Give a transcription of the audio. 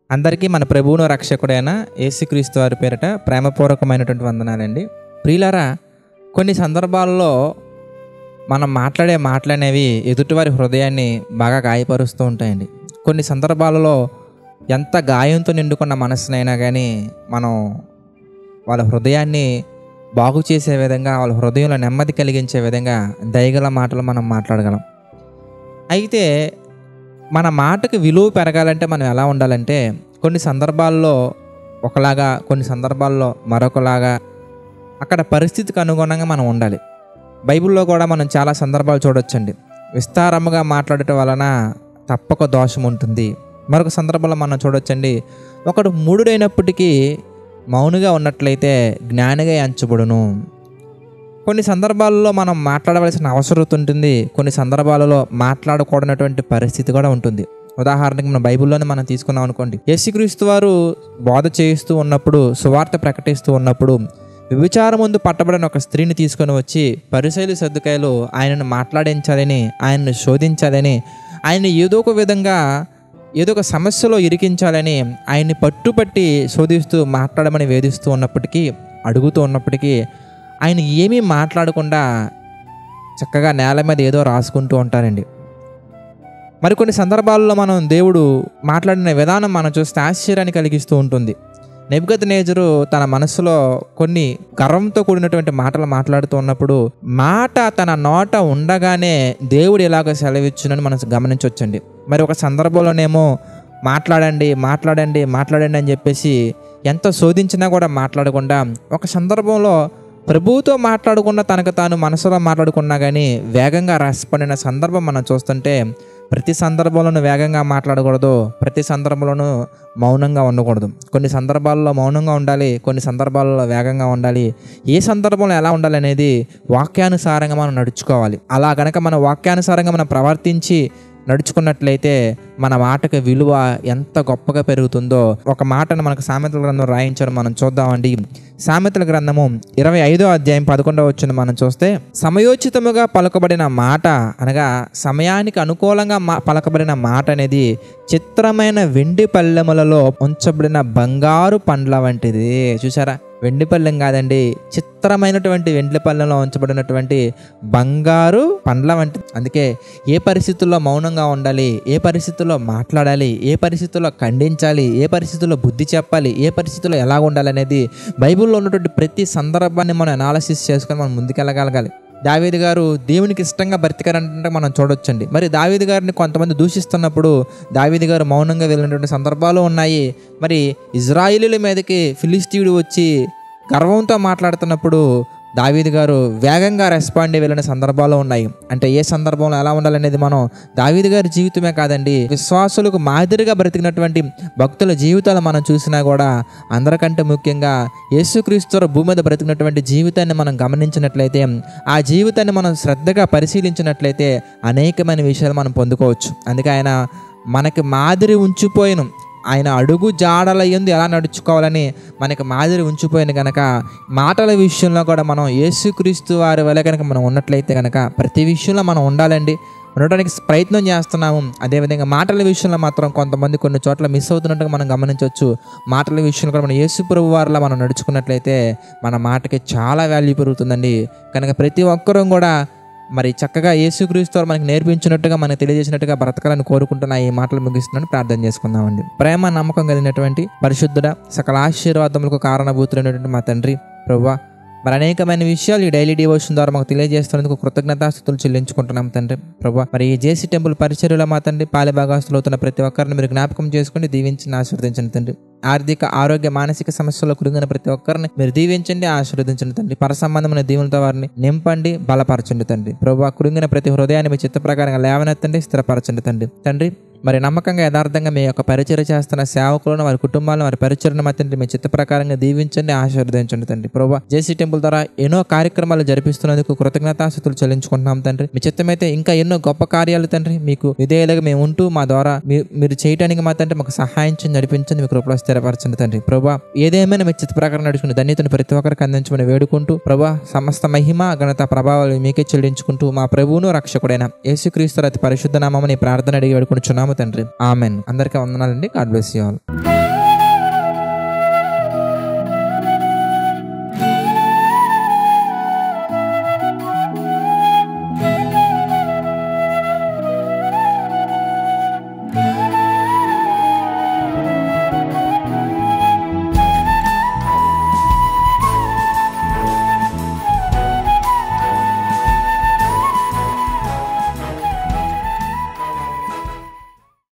అందరికీ మన ప్రభువును రక్షకుడైన యేసుక్రీస్తు వారి పేరిట ప్రేమపూర్వకమైనటువంటి వందనాలండి ప్రియులారా కొన్ని సందర్భాల్లో మనం మాట్లాడే మాటలనేవి ఎదుటివారి హృదయాన్ని బాగా గాయపరుస్తూ ఉంటాయండి కొన్ని సందర్భాలలో ఎంత గాయంతో నిండుకున్న మనసునైనా కానీ మనం వాళ్ళ హృదయాన్ని బాగు చేసే విధంగా వాళ్ళ హృదయంలో నెమ్మది కలిగించే విధంగా దయగల మాటలు మనం మాట్లాడగలం అయితే మన మాటకి విలువ పెరగాలంటే మనం ఎలా ఉండాలంటే కొన్ని సందర్భాల్లో ఒకలాగా కొన్ని సందర్భాల్లో మరొకలాగా అక్కడ పరిస్థితికి అనుగుణంగా మనం ఉండాలి బైబిల్లో కూడా మనం చాలా సందర్భాలు చూడొచ్చండి విస్తారముగా మాట్లాడటం వలన తప్పక దోషం ఉంటుంది మరొక సందర్భంలో మనం చూడొచ్చండి ఒకడు మూడుడైనప్పటికీ మౌనుగా ఉన్నట్లయితే జ్ఞానిగా ఎంచబడును కొన్ని సందర్భాల్లో మనం మాట్లాడవలసిన అవసరం ఉంటుంది కొన్ని సందర్భాలలో మాట్లాడకూడనటువంటి పరిస్థితి కూడా ఉంటుంది ఉదాహరణకి మన బైబిల్లోనే మనం తీసుకున్నాం అనుకోండి యేసుక్రీస్తు వారు బోధ చేయిస్తూ ఉన్నప్పుడు సువార్త ప్రకటిస్తూ ఉన్నప్పుడు విభిచారం ముందు పట్టబడిన ఒక స్త్రీని తీసుకొని వచ్చి పరిశైలు సర్దుకాయలు ఆయనను మాట్లాడించాలని ఆయనను శోధించాలని ఆయన ఏదో ఒక విధంగా ఏదో ఒక సమస్యలో ఇరికించాలని ఆయన్ని పట్టుపట్టి శోధిస్తూ మాట్లాడమని వేధిస్తూ ఉన్నప్పటికీ అడుగుతూ ఉన్నప్పటికీ ఆయన ఏమీ మాట్లాడకుండా చక్కగా నేల మీద ఏదో రాసుకుంటూ ఉంటారండి మరికొన్ని సందర్భాల్లో మనం దేవుడు మాట్లాడిన విధానం మనం చూస్తే ఆశ్చర్యాన్ని కలిగిస్తూ ఉంటుంది నెబ్గత్ నేజరు తన మనసులో కొన్ని గర్వంతో కూడినటువంటి మాటలు మాట్లాడుతూ ఉన్నప్పుడు మాట తన నోట ఉండగానే దేవుడు ఎలాగో సెలవిచ్చునని మనం గమనించవచ్చండి మరి ఒక సందర్భంలోనేమో మాట్లాడండి మాట్లాడండి మాట్లాడండి అని చెప్పేసి ఎంత శోధించినా కూడా మాట్లాడకుండా ఒక సందర్భంలో ప్రభువుతో మాట్లాడకుండా తనకు తాను మనసులో మాట్లాడుకున్నా కానీ వేగంగా రెస్పాండ్ సందర్భం మనం చూస్తుంటే ప్రతి సందర్భంలోనూ వేగంగా మాట్లాడకూడదు ప్రతి సందర్భంలోనూ మౌనంగా ఉండకూడదు కొన్ని సందర్భాల్లో మౌనంగా ఉండాలి కొన్ని సందర్భాల్లో వేగంగా ఉండాలి ఏ సందర్భంలో ఎలా ఉండాలి అనేది వాక్యానుసారంగా మనం నడుచుకోవాలి అలా కనుక మన వాక్యానుసారంగా మనం ప్రవర్తించి నడుచుకున్నట్లయితే మన మాటకి విలువ ఎంత గొప్పగా పెరుగుతుందో ఒక మాటను మనకు సామెతల గ్రంథం రాయించడం మనం చూద్దామండి సామెతల గ్రంథము ఇరవై ఐదో అధ్యాయం పదకొండవ వచ్చిన మనం చూస్తే సమయోచితముగా పలకబడిన మాట అనగా సమయానికి అనుకూలంగా మా పలకబడిన మాట అనేది చిత్రమైన వెండి పల్లెములలో ఉంచబడిన బంగారు పండ్ల వంటిది చూసారా వెండి పళ్ళెం కాదండి చిత్రమైనటువంటి వెండి పళ్ళెంలో ఉంచబడినటువంటి బంగారు పండ్ల వంటి అందుకే ఏ పరిస్థితుల్లో మౌనంగా ఉండాలి ఏ పరిస్థితుల్లో మాట్లాడాలి ఏ పరిస్థితుల్లో ఖండించాలి ఏ పరిస్థితుల్లో బుద్ధి చెప్పాలి ఏ పరిస్థితుల్లో ఎలా ఉండాలి అనేది బైబిల్లో ఉన్నటువంటి ప్రతి సందర్భాన్ని మనం అనాలసిస్ చేసుకొని మనం ముందుకెళ్ళగలగాలి దావీది గారు దేవునికి ఇష్టంగా బ్రతికారంటే మనం చూడొచ్చండి మరి దావీది గారిని కొంతమంది దూషిస్తున్నప్పుడు దావీది గారు మౌనంగా వెళ్ళినటువంటి సందర్భాలు ఉన్నాయి మరి ఇజ్రాయిలీల మీదకి ఫిలిస్తీయుడు వచ్చి గర్వంతో మాట్లాడుతున్నప్పుడు దావీది గారు వేగంగా రెస్పాండ్ అయ్యి వెళ్ళిన సందర్భాలు ఉన్నాయి అంటే ఏ సందర్భంలో ఎలా ఉండాలనేది మనం దావీది గారి జీవితమే కాదండి విశ్వాసులకు మాదిరిగా బ్రతికినటువంటి భక్తుల జీవితాలు మనం చూసినా కూడా అందరికంటే ముఖ్యంగా యేసుక్రీస్తు భూమి మీద బ్రతికినటువంటి జీవితాన్ని మనం గమనించినట్లయితే ఆ జీవితాన్ని మనం శ్రద్ధగా పరిశీలించినట్లయితే అనేకమైన విషయాలు మనం పొందుకోవచ్చు అందుకే ఆయన మనకి మాదిరి ఉంచిపోయిన ఆయన అడుగు జాడల ఎందు ఎలా నడుచుకోవాలని మనకి మాదిరి ఉంచిపోయింది కనుక మాటల విషయంలో కూడా మనం యేసుక్రీస్తు వారి వల్ల కనుక మనం ఉన్నట్లయితే కనుక ప్రతి విషయంలో మనం ఉండాలండి ఉండడానికి ప్రయత్నం చేస్తున్నాము అదేవిధంగా మాటల విషయంలో మాత్రం కొంతమంది కొన్ని చోట్ల మిస్ అవుతున్నట్టుగా మనం గమనించవచ్చు మాటల విషయంలో కూడా మనం యేసు ప్రభు వారిలో మనం నడుచుకున్నట్లయితే మన మాటకి చాలా వాల్యూ పెరుగుతుందండి కనుక ప్రతి ఒక్కరూ కూడా మరి చక్కగా యేసుక్రీస్తు వారు మనకి నేర్పించినట్టుగా మనకు తెలియజేసినట్టుగా బ్రతకాలని కోరుకుంటున్న ఈ మాటలు ముగిస్తున్నాను ప్రార్థన చేసుకుందామండి ప్రేమ నమ్మకం కలిగినటువంటి పరిశుద్ధుడ సకల ఆశీర్వాదములకు కారణభూతులైనటువంటి మా తండ్రి ప్రభా మరి అనేకమైన విషయాలు ఈ డైలీ డివోషన్ ద్వారా మాకు తెలియజేస్తున్నందుకు కృతజ్ఞతాస్థుతులు చెల్లించుకుంటున్నాం తండ్రి ప్రభా మరి ఈ జేసీ టెంపుల్ పరిచర్యలో మా తండ్రి పాలిభాగాస్తులు అవుతున్న ప్రతి ఒక్కరిని మీరు జ్ఞాపకం చేసుకుని దీవించి ఆశీర్వదించండి తండ్రి ఆర్థిక ఆరోగ్య మానసిక సమస్యల్లో కురిగిన ప్రతి ఒక్కరిని మీరు దీవించండి ఆశీర్వదించండి తండ్రి పర సంబంధమైన దీవులతో వారిని నింపండి బలపరచండి తండ్రి ప్రభా కురిగిన ప్రతి హృదయాన్ని మీ చిత్త ప్రకారంగా లేవనెత్తండి స్థిరపరచండి తండ్రి తండ్రి మరి నమ్మకంగా యథార్థంగా మీ యొక్క పరిచయం చేస్తున్న సేవకులను వారి కుటుంబాలను వారి పరిచయను మా తండ్రి మీ చిత్త ప్రకారంగా దీవించండి ఆశీర్వదించండి తండ్రి ప్రభా జేసీ టెంపుల్ ద్వారా ఎన్నో కార్యక్రమాలు జరిపిస్తున్నందుకు కృతజ్ఞతాస్థుతులు చెల్లించుకుంటున్నాం తండ్రి మీ చిత్తమైతే ఇంకా ఎన్నో గొప్ప కార్యాలు తండ్రి మీకు విధేయులుగా మేము ఉంటూ మా ద్వారా మీ- మీరు చేయడానికి మా తండ్రి మాకు సహాయం చేసి నడిపించండి మీ కృపలో స్థిరపరచండి తండ్రి ప్రభా ఏదేమైనా మీ చిత్త ప్రకారం నడుచుకుని ధన్యతను ప్రతి ఒక్కరికి అందించమని వేడుకుంటూ ప్రభా సమస్త మహిమ ఘనత ప్రభావాలు మీకే చెల్లించుకుంటూ మా ప్రభువును రక్షకుడైన యేసుక్రీస్తు అతి పరిశుద్ధ నామని ప్రార్థన అడిగి వేడుకుంటున్నాము తండ్రి ఆమెన్ అందరికీ వందనాలండి గాడ్ బ్లెస్ యూ ఆల్